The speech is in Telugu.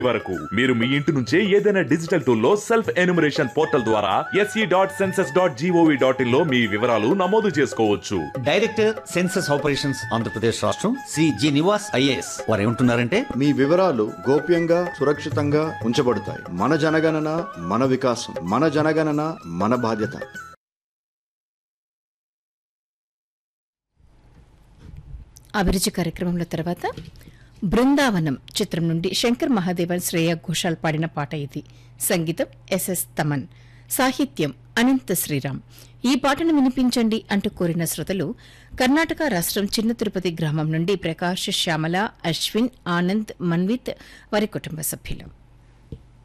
వరకు మీరు మీ ఇంటి నుంచే ఏదైనా డిజిటల్ టూల్ లో సెల్ఫ్ ఎనుమరేషన్ పోర్టల్ ద్వారా SE dot census dot GOV dot in లో మీ వివరాలు నమోదు చేసుకోవచ్చు డైరెక్టర్ సెన్సస్ ఆపరేషన్స్ ఆంధ్రప్రదేశ్ రాష్ట్రం సి జి నివాస్ ఐఏఎస్ వారు ఏమంటున్నారంటే మీ వివరాలు గోప్యంగా సురక్షితంగా ఉంచబడతాయి మన జనగణన మన వికాసం మన జనగణన మన బాధ్యత అభిరుచి కార్యక్రమంలో తర్వాత బృందావనం చిత్రం నుండి శంకర్ మహాదేవన్ శ్రేయ ఘోషాల్ పాడిన పాట ఇది సంగీతం ఎస్ఎస్ తమన్ సాహిత్యం అనంత శ్రీరామ్ ఈ పాటను వినిపించండి అంటూ కోరిన శ్రోతలు కర్ణాటక రాష్ట్రం చిన్న తిరుపతి గ్రామం నుండి ప్రకాష్ శ్యామల అశ్విన్ ఆనంద్ మన్విత్ వారి కుటుంబ సభ్యులు